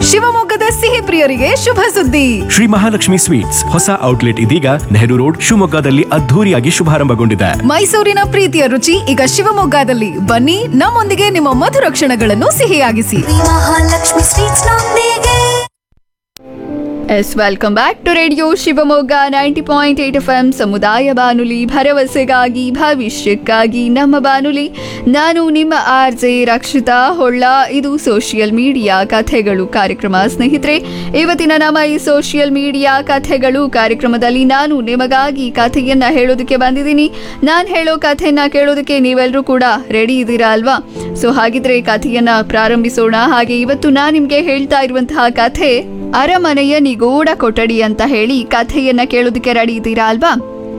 ಶಿವಮೊಗ್ಗದ ಸಿಹಿ ಪ್ರಿಯರಿಗೆ ಶುಭ ಸುದ್ದಿ ಶ್ರೀ ಮಹಾಲಕ್ಷ್ಮಿ ಸ್ವೀಟ್ಸ್ ಹೊಸ ಔಟ್ಲೆಟ್ ಇದೀಗ ನೆಹರು ರೋಡ್ ಶಿವಮೊಗ್ಗದಲ್ಲಿ ಅದ್ಧೂರಿಯಾಗಿ ಶುಭಾರಂಭಗೊಂಡಿದೆ ಮೈಸೂರಿನ ಪ್ರೀತಿಯ ರುಚಿ ಈಗ ಶಿವಮೊಗ್ಗದಲ್ಲಿ ಬನ್ನಿ ನಮ್ಮೊಂದಿಗೆ ನಿಮ್ಮ ಮಧುರ ಕ್ಷಣಗಳನ್ನು ಸಿಹಿಯಾಗಿಸಿ ಶ್ರೀ ಮಹಾಲಕ್ಷ್ಮಿ ಸ್ವೀಟ್ಸ್ ನೊಂದಿಗೆ yes welcome back to radio Shivamogga ninety point eight F M ಸಮುದಾಯ ಬಾನುಲಿ ಭರವಸೆಗಾಗಿ ಭವಿಷ್ಯಕ್ಕಾಗಿ ನಮ್ಮ ಬಾನುಲಿ ನಾನು ನಿಮ್ಮ ಆರ್ ಜೆ ರಕ್ಷಿತಾ ಹೊಳ್ಳ ಇದು ಸೋಷಿಯಲ್ ಮೀಡಿಯಾ ಕಥೆಗಳು ಕಾರ್ಯಕ್ರಮ ಸ್ನೇಹಿತರೆ ಇವತ್ತಿನ ನಮ್ಮ ಈ ಸೋಷಿಯಲ್ ಮೀಡಿಯಾ ಕಥೆಗಳು ಕಾರ್ಯಕ್ರಮದಲ್ಲಿ ನಾನು ನಿಮಗಾಗಿ ಕಥೆಯನ್ನ ಹೇಳೋದಕ್ಕೆ ಬಂದಿದ್ದೀನಿ ನಾನು ಹೇಳೋ ಕಥೆಯನ್ನ ಕೇಳೋದಕ್ಕೆ ನೀವೆಲ್ಲರೂ ಕೂಡ ರೆಡಿ ಇದ್ದೀರಾ ಅಲ್ವಾ ಸೊ ಹಾಗಿದ್ರೆ ಕಥೆಯನ್ನ ಪ್ರಾರಂಭಿಸೋಣ ಹಾಗೆ ಇವತ್ತು ನಾನು ನಿಮಗೆ ಹೇಳ್ತಾ ಇರುವಂತಹ ಕಥೆ ಅರಮನೆಯ ನಿಗೂಢ ಕೊಠಡಿ ಅಂತ ಹೇಳಿ ಕಥೆಯನ್ನ ಕೇಳೋದಕ್ಕೆ ರೆಡಿ ಇದ್ದೀರಾ ಅಲ್ವಾ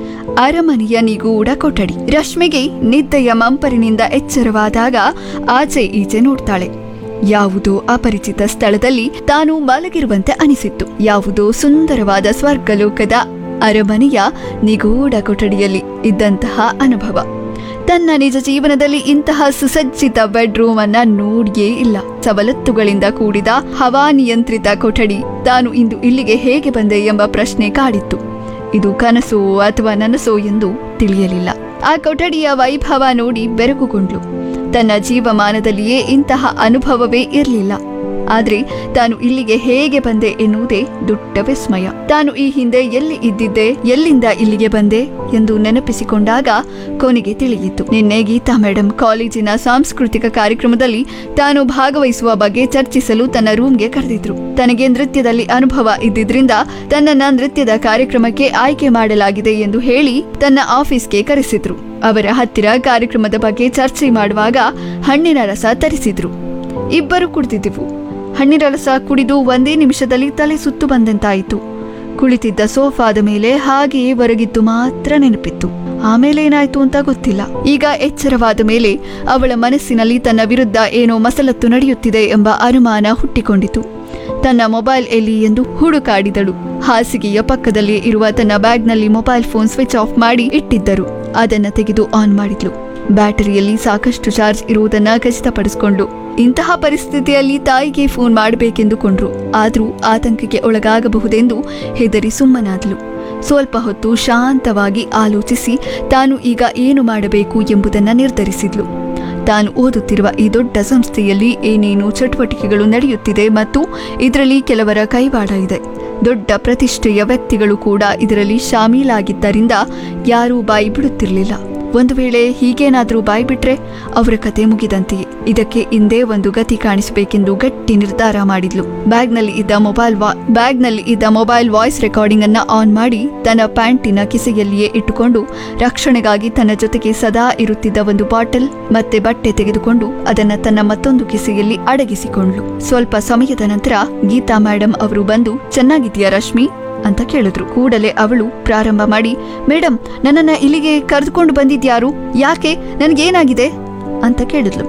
ಅರಮನೆಯ ನಿಗೂಢ ಕೊಠಡಿ ರಶ್ಮಿಗೆ ನಿದ್ದೆಯ ಮಂಪರಿನಿಂದ ಎಚ್ಚರವಾದಾಗ ಆಚೆ ಈಚೆ ನೋಡ್ತಾಳೆ ಯಾವುದೋ ಅಪರಿಚಿತ ಸ್ಥಳದಲ್ಲಿ ತಾನು ಮಲಗಿರುವಂತೆ ಅನಿಸಿತ್ತು ಯಾವುದೋ ಸುಂದರವಾದ ಸ್ವರ್ಗಲೋಕದ ಅರಮನೆಯ ನಿಗೂಢ ಕೊಠಡಿಯಲ್ಲಿ ಇದ್ದಂತಹ ಅನುಭವ ತನ್ನ ನಿಜ ಜೀವನದಲ್ಲಿ ಇಂತಹ ಸುಸಜ್ಜಿತ ಬೆಡ್ರೂಮ್ ಅನ್ನ ನೋಡಿಯೇ ಇಲ್ಲ ಸವಲತ್ತುಗಳಿಂದ ಕೂಡಿದ ಹವಾನಿಯಂತ್ರಿತ ಕೊಠಡಿ ತಾನು ಇಂದು ಇಲ್ಲಿಗೆ ಹೇಗೆ ಬಂದೆ ಎಂಬ ಪ್ರಶ್ನೆ ಕಾಡಿತ್ತು ಇದು ಕನಸೋ ಅಥವಾ ನನಸೋ ಎಂದು ತಿಳಿಯಲಿಲ್ಲ ಆ ಕೊಠಡಿಯ ವೈಭವ ನೋಡಿ ಬೆರಗುಗೊಂಡ್ಲು ತನ್ನ ಜೀವಮಾನದಲ್ಲಿಯೇ ಇಂತಹ ಅನುಭವವೇ ಇರಲಿಲ್ಲ ಆದ್ರೆ ತಾನು ಇಲ್ಲಿಗೆ ಹೇಗೆ ಬಂದೆ ಎನ್ನುವುದೇ ದೊಡ್ಡ ವಿಸ್ಮಯ ತಾನು ಈ ಹಿಂದೆ ಎಲ್ಲಿ ಇದ್ದಿದ್ದೆ ಎಲ್ಲಿಂದ ಇಲ್ಲಿಗೆ ಬಂದೆ ಎಂದು ನೆನಪಿಸಿಕೊಂಡಾಗ ಕೊನೆಗೆ ತಿಳಿಯಿತು ನಿನ್ನೆ ಗೀತಾ ಮೇಡಮ್ ಕಾಲೇಜಿನ ಸಾಂಸ್ಕೃತಿಕ ಕಾರ್ಯಕ್ರಮದಲ್ಲಿ ತಾನು ಭಾಗವಹಿಸುವ ಬಗ್ಗೆ ಚರ್ಚಿಸಲು ತನ್ನ ರೂಮ್ಗೆ ಕರೆದಿದ್ರು ತನಗೆ ನೃತ್ಯದಲ್ಲಿ ಅನುಭವ ಇದ್ದಿದ್ರಿಂದ ತನ್ನನ್ನ ನೃತ್ಯದ ಕಾರ್ಯಕ್ರಮಕ್ಕೆ ಆಯ್ಕೆ ಮಾಡಲಾಗಿದೆ ಎಂದು ಹೇಳಿ ತನ್ನ ಆಫೀಸ್ಗೆ ಕರೆಸಿದ್ರು ಅವರ ಹತ್ತಿರ ಕಾರ್ಯಕ್ರಮದ ಬಗ್ಗೆ ಚರ್ಚೆ ಮಾಡುವಾಗ ಹಣ್ಣಿನ ರಸ ತರಿಸಿದ್ರು ಇಬ್ಬರು ಕುಡಿದಿದ್ದೆವು ಹಣ್ಣಿನ ರಸ ಕುಡಿದು ಒಂದೇ ನಿಮಿಷದಲ್ಲಿ ತಲೆ ಸುತ್ತು ಬಂದಂತಾಯಿತು ಕುಳಿತಿದ್ದ ಸೋಫಾದ ಮೇಲೆ ಹಾಗೆಯೇ ಹೊರಗಿದ್ದು ಮಾತ್ರ ನೆನಪಿತ್ತು ಆಮೇಲೆ ಏನಾಯ್ತು ಅಂತ ಗೊತ್ತಿಲ್ಲ ಈಗ ಎಚ್ಚರವಾದ ಮೇಲೆ ಅವಳ ಮನಸ್ಸಿನಲ್ಲಿ ತನ್ನ ವಿರುದ್ಧ ಏನೋ ಮಸಲತ್ತು ನಡೆಯುತ್ತಿದೆ ಎಂಬ ಅನುಮಾನ ಹುಟ್ಟಿಕೊಂಡಿತು ತನ್ನ ಮೊಬೈಲ್ ಎಲ್ಲಿ ಎಂದು ಹುಡುಕಾಡಿದಳು ಹಾಸಿಗೆಯ ಪಕ್ಕದಲ್ಲಿ ಇರುವ ತನ್ನ ಬ್ಯಾಗ್ನಲ್ಲಿ ಮೊಬೈಲ್ ಫೋನ್ ಸ್ವಿಚ್ ಆಫ್ ಮಾಡಿ ಇಟ್ಟಿದ್ದರು ಅದನ್ನ ತೆಗೆದು ಆನ್ ಮಾಡಿದ್ಲು ಬ್ಯಾಟರಿಯಲ್ಲಿ ಸಾಕಷ್ಟು ಚಾರ್ಜ್ ಇರುವುದನ್ನ ಖಚಿತಪಡಿಸಿಕೊಂಡ್ಲು ಇಂತಹ ಪರಿಸ್ಥಿತಿಯಲ್ಲಿ ತಾಯಿಗೆ ಫೋನ್ ಮಾಡಬೇಕೆಂದುಕೊಂಡ್ರು ಆದರೂ ಆತಂಕಕ್ಕೆ ಒಳಗಾಗಬಹುದೆಂದು ಹೆದರಿ ಸುಮ್ಮನಾದ್ಲು ಸ್ವಲ್ಪ ಹೊತ್ತು ಶಾಂತವಾಗಿ ಆಲೋಚಿಸಿ ತಾನು ಈಗ ಏನು ಮಾಡಬೇಕು ಎಂಬುದನ್ನು ನಿರ್ಧರಿಸಿದ್ಲು ತಾನು ಓದುತ್ತಿರುವ ಈ ದೊಡ್ಡ ಸಂಸ್ಥೆಯಲ್ಲಿ ಏನೇನು ಚಟುವಟಿಕೆಗಳು ನಡೆಯುತ್ತಿದೆ ಮತ್ತು ಇದರಲ್ಲಿ ಕೆಲವರ ಕೈವಾಡ ಇದೆ ದೊಡ್ಡ ಪ್ರತಿಷ್ಠೆಯ ವ್ಯಕ್ತಿಗಳು ಕೂಡ ಇದರಲ್ಲಿ ಶಾಮೀಲಾಗಿದ್ದರಿಂದ ಯಾರೂ ಬಾಯಿ ಬಿಡುತ್ತಿರಲಿಲ್ಲ ಒಂದು ವೇಳೆ ಹೀಗೇನಾದರೂ ಬಾಯಿ ಬಿಟ್ರೆ ಅವರ ಕತೆ ಮುಗಿದಂತೆಯೇ ಇದಕ್ಕೆ ಹಿಂದೆ ಒಂದು ಗತಿ ಕಾಣಿಸಬೇಕೆಂದು ಗಟ್ಟಿ ನಿರ್ಧಾರ ಮಾಡಿದ್ಲು ಬ್ಯಾಗ್ನಲ್ಲಿ ಇದ್ದ ಮೊಬೈಲ್ ವಾ ಬ್ಯಾಗ್ನಲ್ಲಿ ಇದ್ದ ಮೊಬೈಲ್ ವಾಯ್ಸ್ ರೆಕಾರ್ಡಿಂಗ್ ಅನ್ನ ಆನ್ ಮಾಡಿ ತನ್ನ ಪ್ಯಾಂಟಿನ ಕಿಸೆಯಲ್ಲಿಯೇ ಇಟ್ಟುಕೊಂಡು ರಕ್ಷಣೆಗಾಗಿ ತನ್ನ ಜೊತೆಗೆ ಸದಾ ಇರುತ್ತಿದ್ದ ಒಂದು ಬಾಟಲ್ ಮತ್ತೆ ಬಟ್ಟೆ ತೆಗೆದುಕೊಂಡು ಅದನ್ನ ತನ್ನ ಮತ್ತೊಂದು ಕಿಸೆಯಲ್ಲಿ ಅಡಗಿಸಿಕೊಂಡ್ಲು ಸ್ವಲ್ಪ ಸಮಯದ ನಂತರ ಗೀತಾ ಮೇಡಮ್ ಅವರು ಬಂದು ಚೆನ್ನಾಗಿದೆಯಾ ರಶ್ಮಿ ಅಂತ ಕೇಳಿದ್ರು ಕೂಡಲೇ ಅವಳು ಪ್ರಾರಂಭ ಮಾಡಿ ಮೇಡಮ್ ನನ್ನನ್ನ ಇಲ್ಲಿಗೆ ಕರೆದುಕೊಂಡು ಬಂದಿದ್ಯಾರು ಯಾಕೆ ನನಗೇನಾಗಿದೆ ಅಂತ ಕೇಳಿದ್ಲು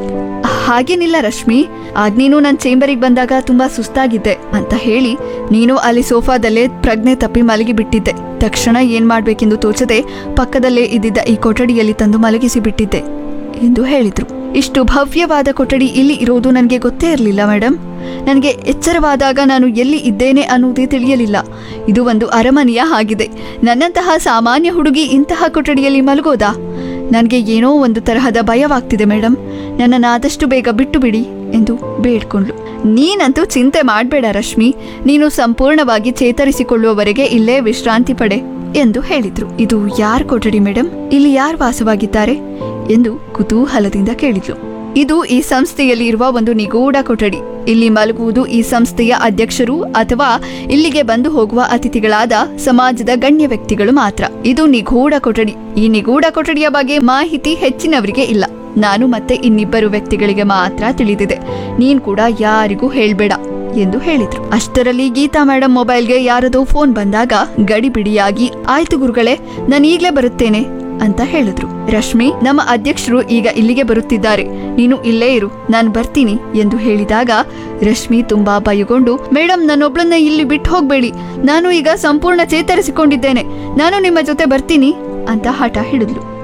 ಹಾಗೇನಿಲ್ಲ ರಶ್ಮಿ ಆಗ ನೀನು ನನ್ನ ಚೇಂಬರಿಗೆ ಬಂದಾಗ ತುಂಬಾ ಸುಸ್ತಾಗಿದ್ದೆ ಅಂತ ಹೇಳಿ ನೀನು ಅಲ್ಲಿ ಸೋಫಾದಲ್ಲೇ ಪ್ರಜ್ಞೆ ತಪ್ಪಿ ಮಲಗಿ ಬಿಟ್ಟಿದ್ದೆ ತಕ್ಷಣ ಏನ್ ಮಾಡ್ಬೇಕೆಂದು ತೋಚದೆ ಪಕ್ಕದಲ್ಲೇ ಇದ್ದಿದ್ದ ಈ ಕೊಠಡಿಯಲ್ಲಿ ತಂದು ಮಲಗಿಸಿ ಬಿಟ್ಟಿದ್ದೆ ಎಂದು ಹೇಳಿದ್ರು ಇಷ್ಟು ಭವ್ಯವಾದ ಕೊಠಡಿ ಇಲ್ಲಿ ಇರೋದು ನನಗೆ ಗೊತ್ತೇ ಇರಲಿಲ್ಲ ಮೇಡಮ್ ನನಗೆ ಎಚ್ಚರವಾದಾಗ ನಾನು ಎಲ್ಲಿ ಇದ್ದೇನೆ ಅನ್ನುವುದೇ ತಿಳಿಯಲಿಲ್ಲ ಇದು ಒಂದು ಅರಮನೆಯ ಹಾಗಿದೆ ನನ್ನಂತಹ ಸಾಮಾನ್ಯ ಹುಡುಗಿ ಇಂತಹ ಕೊಠಡಿಯಲ್ಲಿ ಮಲಗೋದಾ ನನಗೆ ಏನೋ ಒಂದು ತರಹದ ಭಯವಾಗ್ತಿದೆ ಮೇಡಮ್ ನನ್ನನ್ನು ಆದಷ್ಟು ಬೇಗ ಬಿಟ್ಟು ಬಿಡಿ ಎಂದು ಬೇಡ್ಕೊಂಡ್ಲು ನೀನಂತೂ ಚಿಂತೆ ಮಾಡಬೇಡ ರಶ್ಮಿ ನೀನು ಸಂಪೂರ್ಣವಾಗಿ ಚೇತರಿಸಿಕೊಳ್ಳುವವರೆಗೆ ಇಲ್ಲೇ ವಿಶ್ರಾಂತಿ ಪಡೆ ಎಂದು ಹೇಳಿದ್ರು ಇದು ಯಾರ ಕೊಠಡಿ ಮೇಡಮ್ ಇಲ್ಲಿ ಯಾರು ವಾಸವಾಗಿದ್ದಾರೆ ಎಂದು ಕುತೂಹಲದಿಂದ ಕೇಳಿದ್ಲು ಇದು ಈ ಸಂಸ್ಥೆಯಲ್ಲಿ ಇರುವ ಒಂದು ನಿಗೂಢ ಕೊಠಡಿ ಇಲ್ಲಿ ಮಲಗುವುದು ಈ ಸಂಸ್ಥೆಯ ಅಧ್ಯಕ್ಷರು ಅಥವಾ ಇಲ್ಲಿಗೆ ಬಂದು ಹೋಗುವ ಅತಿಥಿಗಳಾದ ಸಮಾಜದ ಗಣ್ಯ ವ್ಯಕ್ತಿಗಳು ಮಾತ್ರ ಇದು ನಿಗೂಢ ಕೊಠಡಿ ಈ ನಿಗೂಢ ಕೊಠಡಿಯ ಬಗ್ಗೆ ಮಾಹಿತಿ ಹೆಚ್ಚಿನವರಿಗೆ ಇಲ್ಲ ನಾನು ಮತ್ತೆ ಇನ್ನಿಬ್ಬರು ವ್ಯಕ್ತಿಗಳಿಗೆ ಮಾತ್ರ ತಿಳಿದಿದೆ ನೀನ್ ಕೂಡ ಯಾರಿಗೂ ಹೇಳ್ಬೇಡ ಎಂದು ಹೇಳಿದ್ರು ಅಷ್ಟರಲ್ಲಿ ಗೀತಾ ಮೇಡಮ್ ಮೊಬೈಲ್ಗೆ ಯಾರದೋ ಫೋನ್ ಬಂದಾಗ ಗಡಿಬಿಡಿಯಾಗಿ ಆಯ್ತು ಗುರುಗಳೇ ನಾನು ಈಗ್ಲೇ ಬರುತ್ತೇನೆ ಅಂತ ಹೇಳಿದ್ರು ರಶ್ಮಿ ನಮ್ಮ ಅಧ್ಯಕ್ಷರು ಈಗ ಇಲ್ಲಿಗೆ ಬರುತ್ತಿದ್ದಾರೆ ನೀನು ಇಲ್ಲೇ ಇರು ನಾನು ಬರ್ತೀನಿ ಎಂದು ಹೇಳಿದಾಗ ರಶ್ಮಿ ತುಂಬಾ ಭಯಗೊಂಡು ಮೇಡಮ್ ನನ್ನೊಬ್ಳನ್ನ ಇಲ್ಲಿ ಬಿಟ್ಟು ಹೋಗ್ಬೇಡಿ ನಾನು ಈಗ ಸಂಪೂರ್ಣ ಚೇತರಿಸಿಕೊಂಡಿದ್ದೇನೆ ನಾನು ನಿಮ್ಮ ಜೊತೆ ಬರ್ತೀನಿ ಅಂತ ಹಠ ಹಿಡಿದ್ಲು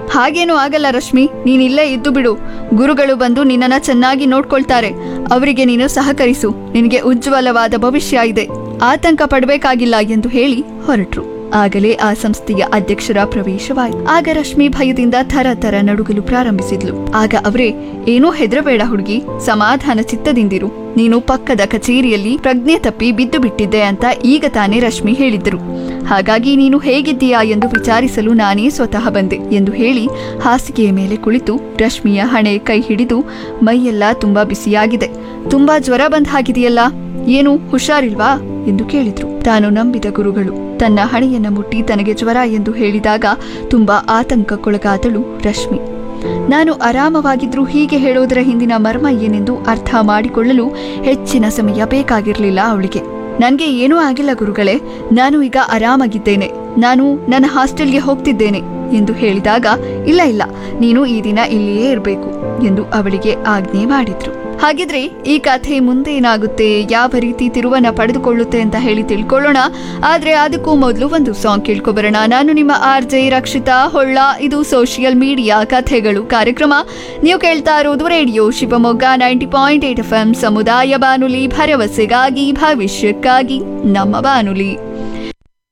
ಹಾಗೇನೂ ಆಗಲ್ಲ ರಶ್ಮಿ ನೀನಿಲ್ಲೇ ಇದ್ದು ಬಿಡು ಗುರುಗಳು ಬಂದು ನಿನ್ನನ್ನ ಚೆನ್ನಾಗಿ ನೋಡ್ಕೊಳ್ತಾರೆ ಅವರಿಗೆ ನೀನು ಸಹಕರಿಸು ನಿನಗೆ ಉಜ್ವಲವಾದ ಭವಿಷ್ಯ ಇದೆ ಆತಂಕ ಪಡಬೇಕಾಗಿಲ್ಲ ಎಂದು ಹೇಳಿ ಹೊರಟ್ರು ಆಗಲೇ ಆ ಸಂಸ್ಥೆಯ ಅಧ್ಯಕ್ಷರ ಪ್ರವೇಶವಾಯಿತು ಆಗ ರಶ್ಮಿ ಭಯದಿಂದ ಥರ ಥರ ನಡುಗಲು ಪ್ರಾರಂಭಿಸಿದ್ಲು ಆಗ ಅವರೇ ಏನೂ ಹೆದರಬೇಡ ಹುಡುಗಿ ಸಮಾಧಾನ ಚಿತ್ತದಿಂದಿರು ನೀನು ಪಕ್ಕದ ಕಚೇರಿಯಲ್ಲಿ ಪ್ರಜ್ಞೆ ತಪ್ಪಿ ಬಿದ್ದು ಬಿಟ್ಟಿದ್ದೆ ಅಂತ ಈಗ ತಾನೇ ರಶ್ಮಿ ಹೇಳಿದ್ದರು ಹಾಗಾಗಿ ನೀನು ಹೇಗಿದ್ದೀಯಾ ಎಂದು ವಿಚಾರಿಸಲು ನಾನೇ ಸ್ವತಃ ಬಂದೆ ಎಂದು ಹೇಳಿ ಹಾಸಿಗೆಯ ಮೇಲೆ ಕುಳಿತು ರಶ್ಮಿಯ ಹಣೆ ಕೈ ಹಿಡಿದು ಮೈಯೆಲ್ಲ ತುಂಬಾ ಬಿಸಿಯಾಗಿದೆ ತುಂಬಾ ಜ್ವರ ಬಂದ್ ಹಾಗಿದೆಯಲ್ಲ ಏನು ಹುಷಾರಿಲ್ವಾ ಎಂದು ಕೇಳಿದ್ರು ತಾನು ನಂಬಿದ ಗುರುಗಳು ತನ್ನ ಹಣೆಯನ್ನ ಮುಟ್ಟಿ ತನಗೆ ಜ್ವರ ಎಂದು ಹೇಳಿದಾಗ ತುಂಬಾ ಆತಂಕಕ್ಕೊಳಗಾದಳು ರಶ್ಮಿ ನಾನು ಆರಾಮವಾಗಿದ್ರೂ ಹೀಗೆ ಹೇಳೋದರ ಹಿಂದಿನ ಮರ್ಮ ಏನೆಂದು ಅರ್ಥ ಮಾಡಿಕೊಳ್ಳಲು ಹೆಚ್ಚಿನ ಸಮಯ ಬೇಕಾಗಿರಲಿಲ್ಲ ಅವಳಿಗೆ ನನಗೆ ಏನೂ ಆಗಿಲ್ಲ ಗುರುಗಳೇ ನಾನು ಈಗ ಆರಾಮಾಗಿದ್ದೇನೆ ನಾನು ನನ್ನ ಹಾಸ್ಟೆಲ್ಗೆ ಹೋಗ್ತಿದ್ದೇನೆ ಎಂದು ಹೇಳಿದಾಗ ಇಲ್ಲ ಇಲ್ಲ ನೀನು ಈ ದಿನ ಇಲ್ಲಿಯೇ ಇರಬೇಕು ಎಂದು ಅವಳಿಗೆ ಆಜ್ಞೆ ಮಾಡಿದ್ರು ಹಾಗಿದ್ರೆ ಈ ಕಥೆ ಮುಂದೆ ಏನಾಗುತ್ತೆ ಯಾವ ರೀತಿ ತಿರುವನ್ನ ಪಡೆದುಕೊಳ್ಳುತ್ತೆ ಅಂತ ಹೇಳಿ ತಿಳ್ಕೊಳ್ಳೋಣ ಆದ್ರೆ ಅದಕ್ಕೂ ಮೊದಲು ಒಂದು ಸಾಂಗ್ ಕೇಳ್ಕೊಬರೋಣ ನಾನು ನಿಮ್ಮ ಆರ್ ಜೆ ರಕ್ಷಿತಾ ಹೊಳ್ಳ ಇದು ಸೋಷಿಯಲ್ ಮೀಡಿಯಾ ಕಥೆಗಳು ಕಾರ್ಯಕ್ರಮ ನೀವು ಕೇಳ್ತಾ ಇರೋದು radio Shivamogga ninety point eight F M ಸಮುದಾಯ ಬಾನುಲಿ ಭರವಸೆಗಾಗಿ ಭವಿಷ್ಯಕ್ಕಾಗಿ ನಮ್ಮ ಬಾನುಲಿ